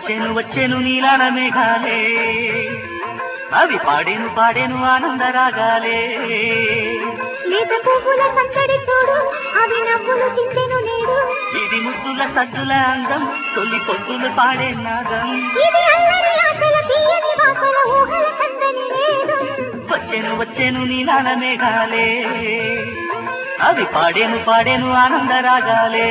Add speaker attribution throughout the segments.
Speaker 1: వచ్చెను వచ్చెను నీలాల మేఘాలే అవి పాడేను పాడేను ఆనంద రాగాలే
Speaker 2: లేత పువ్వుల సందడి చూడు అవి నవ్వులు చింతెను నేడు
Speaker 1: ఇది ముద్దుల సద్దుల అందం తొలి పొద్దులు పాడే నాదం
Speaker 2: ఇది అల్లరి ఆశల తీయని వాసన ఊహల కందని నేడు
Speaker 1: వచ్చెను వచ్చెను నీలాల మేఘాలే అవి పాడేను పాడేను ఆనంద రాగాలే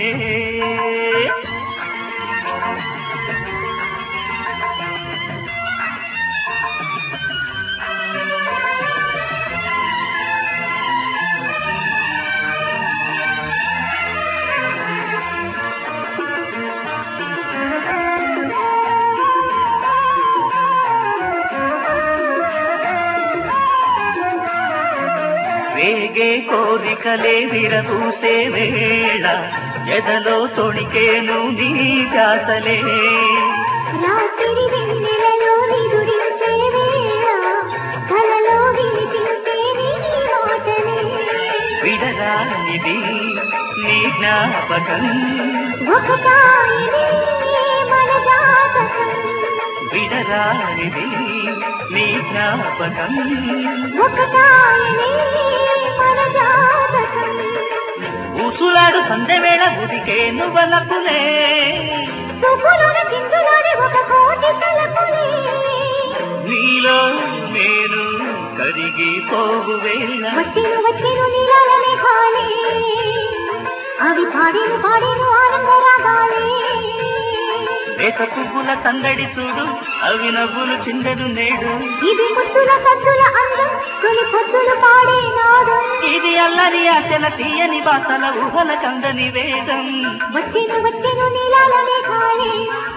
Speaker 1: రేగే కోరికలే విరబూసే వేళ ఎదలో తొణికేను నీ జాతలే
Speaker 2: రాత్రి వెన్నెలలో నిదురించే వేళ కలలో వినిపించే నీ మాటలే
Speaker 1: విడరానిది నీ జ్ఞాపకం
Speaker 2: ఒకటాయినే మన జాతకం
Speaker 1: విడరానిది నీ జ్ఞాపకం
Speaker 2: ఒకటాయినే మన జాతకం
Speaker 1: ఊసులాడు సందెవేళ ఉదికే నువ్వలకులే
Speaker 2: సుఖులోని చిందులోని ఒక కోటి తలపులే
Speaker 1: నీలో నేను కరిగి పోవు వేళ
Speaker 2: వచ్చెను వచ్చెను నీలాల మేఘాలే అవి పాడేను పాడేను ఆనందరాగాలే
Speaker 1: లేత పువ్వుల సందడి చూడు అవి నవ్వులు చిందెను నేడు
Speaker 2: ఇది ముద్దుల సద్దుల అందం తొలి పొద్దులు పాడే నాదం
Speaker 1: ఇది అల్లరి ఆశల తీయని బాసల ఊహల కందని వేదం
Speaker 2: వచ్చెను వచ్చెను నీలాల మేఘాలే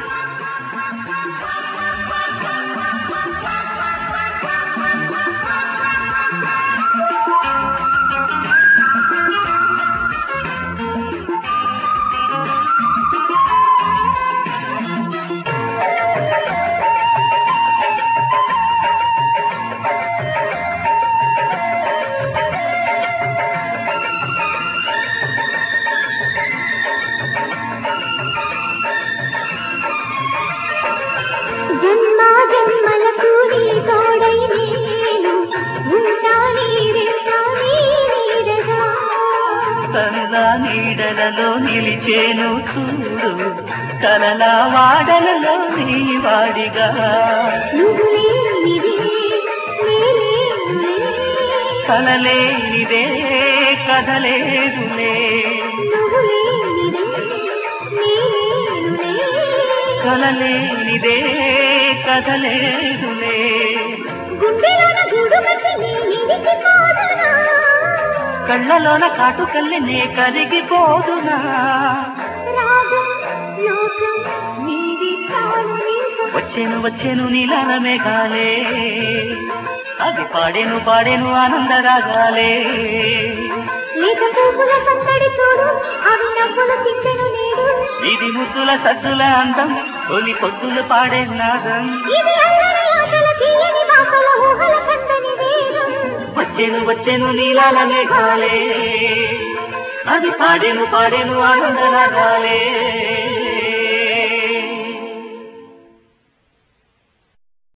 Speaker 2: జన్మ జన్మలకు నీ తోడై నేను ఉంటా నీరెంటా నీ నీడగా
Speaker 1: కనుల నీడలలో నిలిచేను చూడు కలల వాడలలో నీ వాడిగా
Speaker 2: నువ్వు లేనిది నేలేనులే
Speaker 1: కలలేనిదే కదలేదులే
Speaker 2: నువ్వు లేనిది నేలేనులే
Speaker 1: కలలేనిదే కదలేదులే
Speaker 2: గుండెలోన గూడు కట్టి నీ నిలిచి పోదునా
Speaker 1: కళ్ళలోన కాటుకల్లి నే కరిగిపోదునా
Speaker 2: రాగం లోకం నీది చాలు నీకు
Speaker 1: వచ్చేను వచ్చేను నీలాల మేఘాలే అది పాడేను పాడేను ఆనంద రాగాలే
Speaker 2: లేత పువ్వుల సందడి చూడు అవి నవ్వులు చింతెను నేడు
Speaker 1: ఇది ముద్దుల సద్దుల అందం తొలి పొద్దులు పాడే నాదం
Speaker 2: ఇది అల్లరి ఆశల తీయని వాసల ఊహల కందని వేదం
Speaker 1: వచ్చేను వచ్చేను నీలాల మేఘాలే అది పాడేను పాడేను ఆనంద రాగాలే